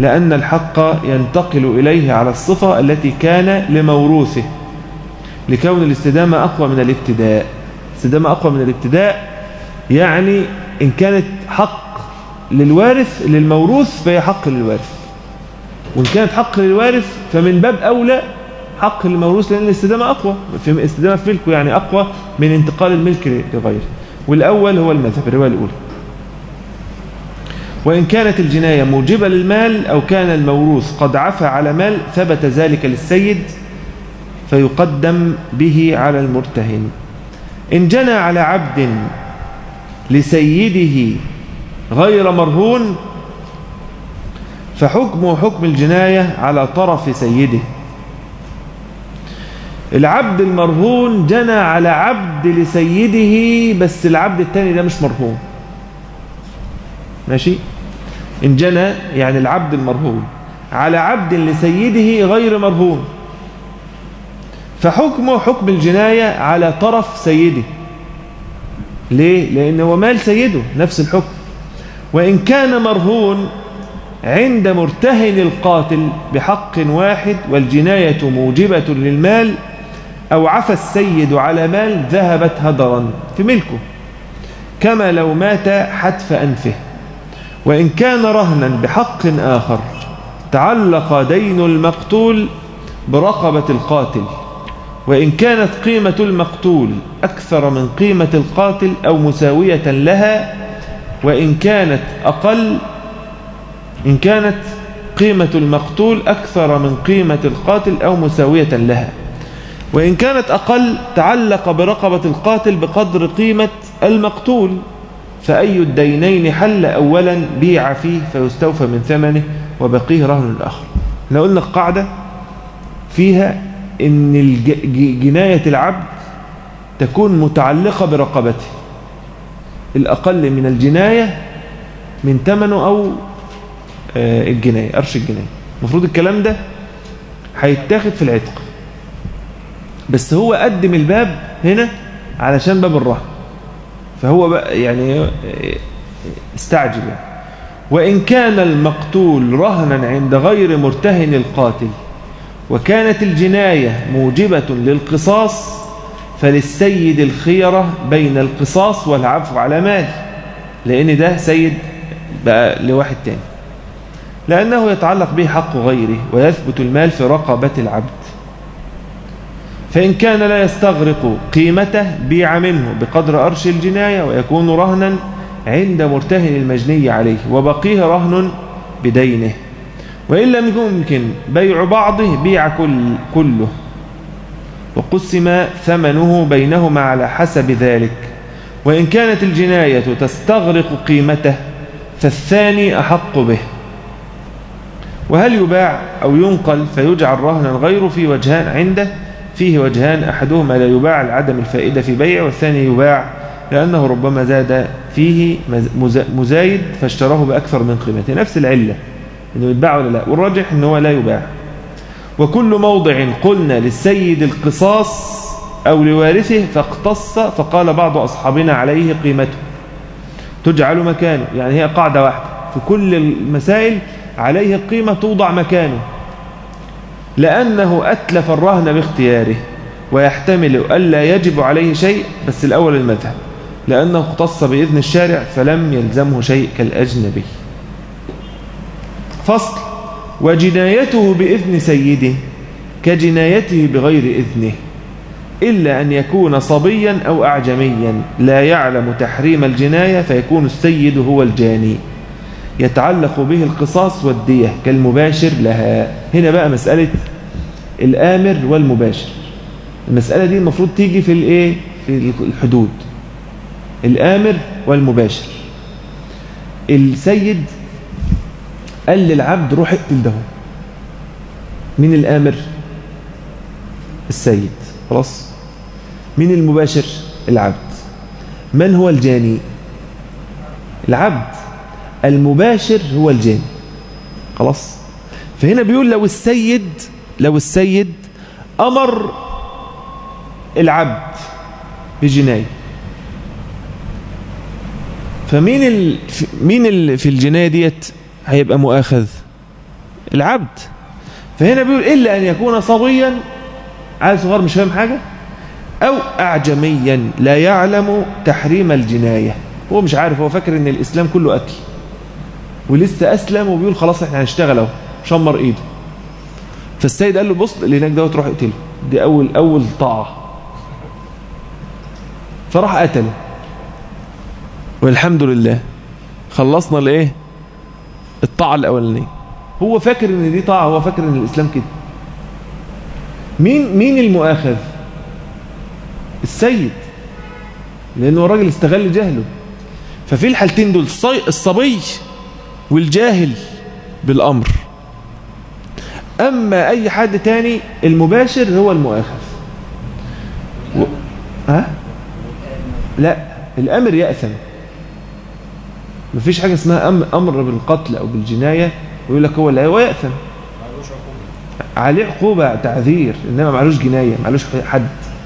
لأن الحق ينتقل إليه على الصفة التي كان لموروثه لكون الاستدامة أقوى من الابتداء الاستدامة أقوى من الابتداء يعني إن كانت حق للوارث للموروث فهي حق للوارث وإن كانت حق للوارث فمن باب أولى حق للموروث لأن الاستدامة أقوى في استدامة في ملكه يعني أقوى من انتقال الملك لغيره والأول هو المذهب الرواية الأولى وإن كانت الجناية موجبة للمال أو كان الموروث قد عفى على مال ثبت ذلك للسيد فيقدم به على المرتهن إن جنى على عبد لسيده غير مرهون فحكمه حكم الجناية على طرف سيده العبد المرهون جنى على عبد لسيده بس العبد التاني ده مش مرهون ماشي إن جنى يعني العبد المرهون على عبد لسيده غير مرهون فحكمه حكم الجناية على طرف سيده ليه؟ لأن هو مال سيده نفس الحكم وإن كان مرهون عند مرتهن القاتل بحق واحد والجناية موجبة للمال أو عفى السيد على مال ذهبت هدرا في ملكه كما لو مات حتف أنفه وإن كان رهنا بحق آخر تعلق دين المقتول برقبة القاتل وإن كانت قيمة المقتول أكثر من قيمة القاتل أو مساوية لها وإن كانت أقل إن كانت قيمة المقتول أكثر من قيمة القاتل أو مساوية لها وإن كانت أقل تعلق برقبة القاتل بقدر قيمة المقتول فأي الدينين حل أولا بيع فيه فيستوفى من ثمنه وبقيه رهن الآخر احنا قلنا القاعدة فيها ان جناية العبد تكون متعلقة برقبته الأقل من الجناية من ثمنه أو الجناية قرش الجناية المفروض الكلام ده هيتاخد في العتق بس هو قدم الباب هنا علشان باب الرهن فهو بقى يعني استعجل يعني وإن كان المقتول رهنا عند غير مرتهن القاتل وكانت الجناية موجبة للقصاص فللسيد الخيرة بين القصاص والعفو على مال لأن ده سيد بقى لواحد تاني لأنه يتعلق به حق غيره ويثبت المال في رقبة العبد فإن كان لا يستغرق قيمته بيع منه بقدر أرش الجناية ويكون رهنا عند مرتهن المجني عليه وبقيه رهن بدينه وإن لم يمكن بيع بعضه بيع كل كله وقسم ثمنه بينهما على حسب ذلك وإن كانت الجناية تستغرق قيمته فالثاني أحق به وهل يباع أو ينقل فيجعل رهنا غيره في وجهان عنده فيه وجهان أحدهما لا يباع لعدم الفائدة في بيع والثاني يباع لأنه ربما زاد فيه مزايد فاشتراه بأكثر من قيمته نفس العلة انه يتباع ولا لا والراجح انه لا يباع وكل موضع قلنا للسيد القصاص او لوارثه فاقتص فقال بعض اصحابنا عليه قيمته تجعل مكانه يعني هي قاعده واحده في كل المسائل عليه القيمه توضع مكانه لانه اتلف الرهن باختياره ويحتمل الا يجب عليه شيء بس الاول المذهب لانه اقتص باذن الشارع فلم يلزمه شيء كالاجنبي فصل وجنايته بإذن سيده كجنايته بغير إذنه إلا أن يكون صبيا أو أعجميا لا يعلم تحريم الجناية فيكون السيد هو الجاني يتعلق به القصاص والدية كالمباشر لها هنا بقى مسألة الآمر والمباشر المسألة دي المفروض تيجي في الإيه في الحدود الآمر والمباشر السيد قال للعبد روح اقتل ده مين الآمر السيد خلاص مين المباشر العبد من هو الجاني العبد المباشر هو الجاني خلاص فهنا بيقول لو السيد لو السيد أمر العبد بجناية فمين ال... مين ال... في الجناية ديت هيبقى مؤاخذ العبد فهنا بيقول إلا أن يكون صبيا عيل صغير مش فاهم حاجة أو أعجميا لا يعلم تحريم الجناية هو مش عارف هو فاكر ان الإسلام كله أكل ولسه أسلم وبيقول خلاص احنا هنشتغل اهو شمر ايده فالسيد قال له بص اللي هناك دوت روح اقتله دي أول أول طاعة فراح قتله والحمد لله خلصنا الايه الطاعة الأولانية هو فاكر ان دي طاعة هو فاكر ان الإسلام كده مين مين المؤاخذ السيد لأنه الراجل استغل جهله ففي الحالتين دول الصبي والجاهل بالأمر أما أي حد تاني المباشر هو المؤاخذ و... ها؟ لا الأمر يأثم مفيش حاجة اسمها أم... أمر بالقتل أو بالجناية ويقول لك هو لا هو يأثم عليه عقوبة تعذير إنما معلوش جناية معلوش حد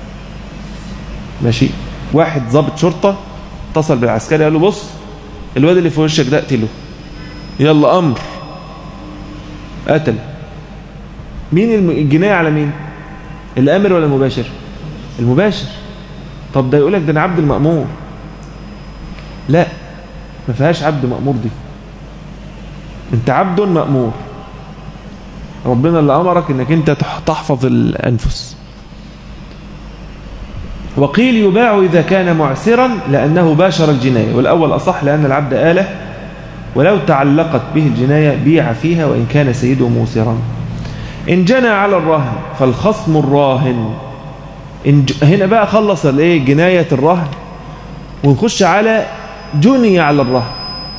ماشي واحد ضابط شرطة اتصل بالعسكري قال له بص الواد اللي في وشك ده اقتله يلا أمر قتل مين الجناية على مين الأمر ولا المباشر المباشر طب ده يقولك ده أنا عبد المأمور لا ما فيهاش عبد مأمور دي انت عبد مأمور ربنا اللي أمرك انك انت تحفظ الأنفس وقيل يباع إذا كان معسرا لأنه باشر الجناية والأول أصح لأن العبد آلة ولو تعلقت به الجناية بيع فيها وإن كان سيده موسرا إن جنى على الرهن فالخصم الراهن إن ج... هنا بقى خلص الايه جناية الرهن ونخش على جني على الرهن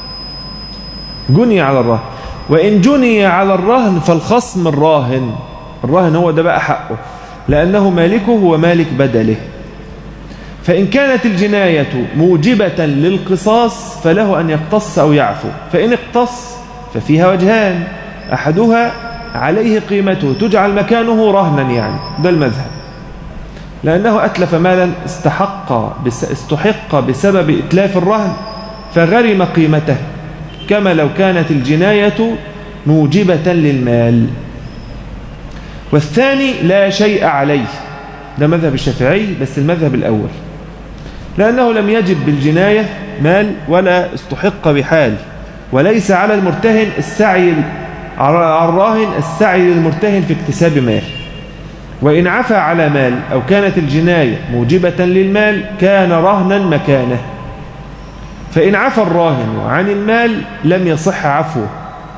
جني على الرهن وإن جني على الرهن فالخصم الراهن الراهن هو ده بقى حقه لأنه مالكه هو مالك بدله فإن كانت الجناية موجبة للقصاص فله أن يقتص أو يعفو فإن اقتص ففيها وجهان أحدها عليه قيمته تجعل مكانه رهنا يعني ده المذهب لأنه أتلف مالا استحق بس استحق بسبب إتلاف الرهن فغرم قيمته كما لو كانت الجناية موجبة للمال والثاني لا شيء عليه ده مذهب الشافعي بس المذهب الأول لأنه لم يجب بالجناية مال ولا استحق بحال وليس على المرتهن السعي على الراهن السعي للمرتهن في اكتساب مال وإن عفى على مال أو كانت الجناية موجبة للمال كان رهنا مكانه فإن عفى الراهن عن المال لم يصح عفوه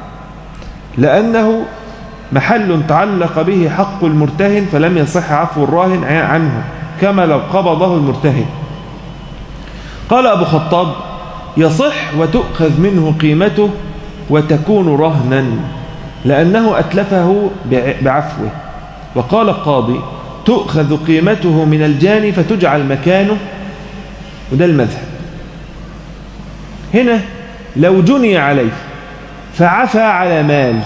لأنه محل تعلق به حق المرتهن فلم يصح عفو الراهن عنه كما لو قبضه المرتهن قال أبو خطاب يصح وتؤخذ منه قيمته وتكون رهنا لأنه أتلفه بعفوه وقال القاضي تؤخذ قيمته من الجاني فتجعل مكانه وده المذهب هنا لو جني عليه فعفى على مال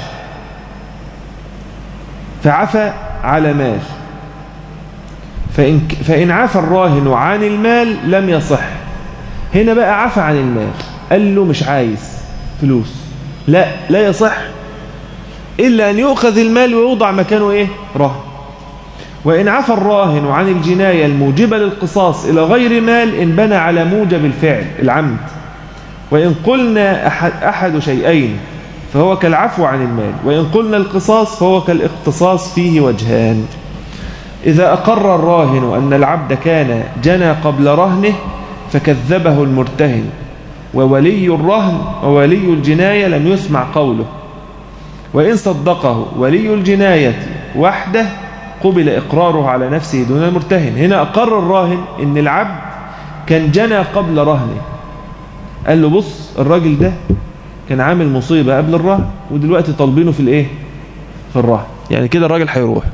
فعفى على مال فإن, فإن عفى الراهن عن المال لم يصح هنا بقى عفى عن المال قال له مش عايز فلوس لا لا يصح إلا أن يؤخذ المال ويوضع مكانه إيه رهن وإن عفى الراهن عن الجناية الموجبة للقصاص إلى غير مال إن بنى على موجب الفعل العمد وإن قلنا أحد, أحد شيئين فهو كالعفو عن المال وإن قلنا القصاص فهو كالاقتصاص فيه وجهان إذا أقر الراهن أن العبد كان جنى قبل رهنه فكذبه المرتهن وولي الرهن وولي الجناية لم يسمع قوله وإن صدقه ولي الجناية وحده قبل إقراره على نفسه دون المرتهن هنا أقر الراهن إن العبد كان جنى قبل رهنه قال له بص الراجل ده كان عامل مصيبة قبل الرهن ودلوقتي طالبينه في الايه في الرهن يعني كده الراجل هيروح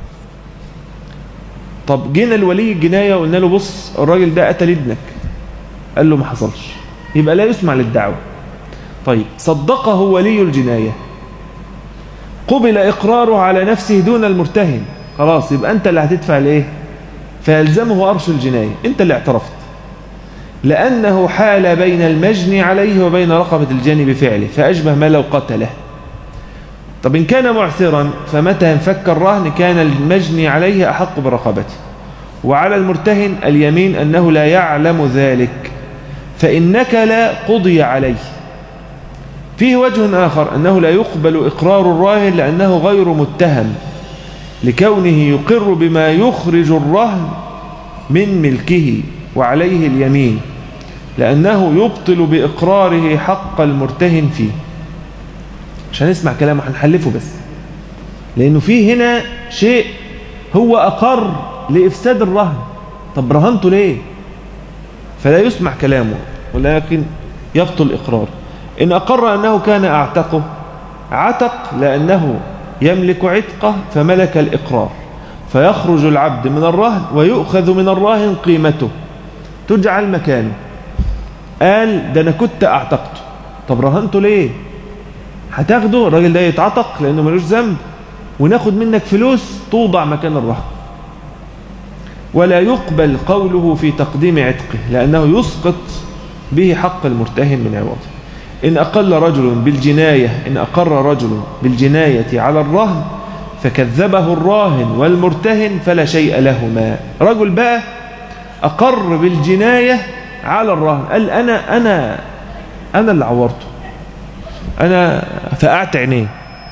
طب جينا الولي الجناية وقلنا له بص الراجل ده قتل ابنك قال له ما حصلش يبقى لا يسمع للدعوة طيب صدقه ولي الجناية قبل إقراره على نفسه دون المرتهن خلاص يبقى أنت اللي هتدفع الايه فيلزمه أرش الجناية أنت اللي اعترفت لأنه حال بين المجني عليه وبين رقبة الجاني بفعله فأشبه ما لو قتله طب إن كان معسرا فمتى انفك الرهن كان المجني عليه أحق برقبته وعلى المرتهن اليمين أنه لا يعلم ذلك فإن نكل قضي عليه فيه وجه آخر أنه لا يقبل إقرار الراهن لأنه غير متهم لكونه يقر بما يخرج الرهن من ملكه وعليه اليمين لأنه يبطل بإقراره حق المرتهن فيه مش هنسمع كلامه هنحلفه بس لأنه فيه هنا شيء هو أقر لإفساد الرهن طب رهنته ليه فلا يسمع كلامه ولكن يبطل إقراره إن أقر أنه كان أعتقه عتق لأنه يملك عتقه فملك الإقرار فيخرج العبد من الرهن ويؤخذ من الراهن قيمته تجعل مكانه قال ده أنا كنت أعتقته طب رهنته ليه هتاخده الراجل ده يتعتق لأنه ملوش ذنب وناخد منك فلوس توضع مكان الرهن ولا يقبل قوله في تقديم عتقه لأنه يسقط به حق المرتهن من عوضه إن أقل رجل بالجناية إن أقر رجل بالجناية على الرهن فكذبه الراهن والمرتهن فلا شيء لهما رجل بقى أقر بالجناية على الرهن قال أنا أنا أنا اللي عورته أنا فقعت عينيه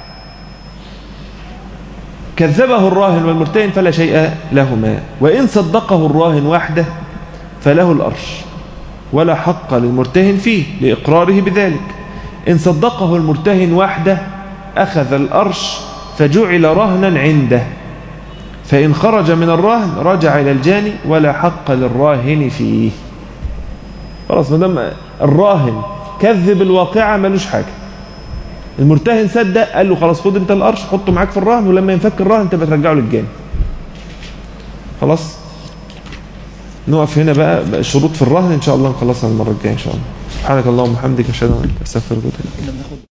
كذبه الراهن والمرتهن فلا شيء لهما وإن صدقه الراهن وحده فله الأرش ولا حق للمرتهن فيه لإقراره بذلك إن صدقه المرتهن وحده أخذ الأرش فجعل رهنا عنده فإن خرج من الرهن رجع إلى الجاني ولا حق للراهن فيه خلاص ما دام الراهن كذب الواقعة ملوش حاجة المرتهن صدق قال له خلاص خد انت القرش حطه معاك في الرهن ولما ينفك الرهن انت بترجعه للجاني خلاص نقف هنا بقى شروط في الرهن ان شاء الله نخلصها المره الجايه ان شاء الله سبحانك اللهم وبحمدك اشهد ان لا اله الا انت استغفرك واتوب اليك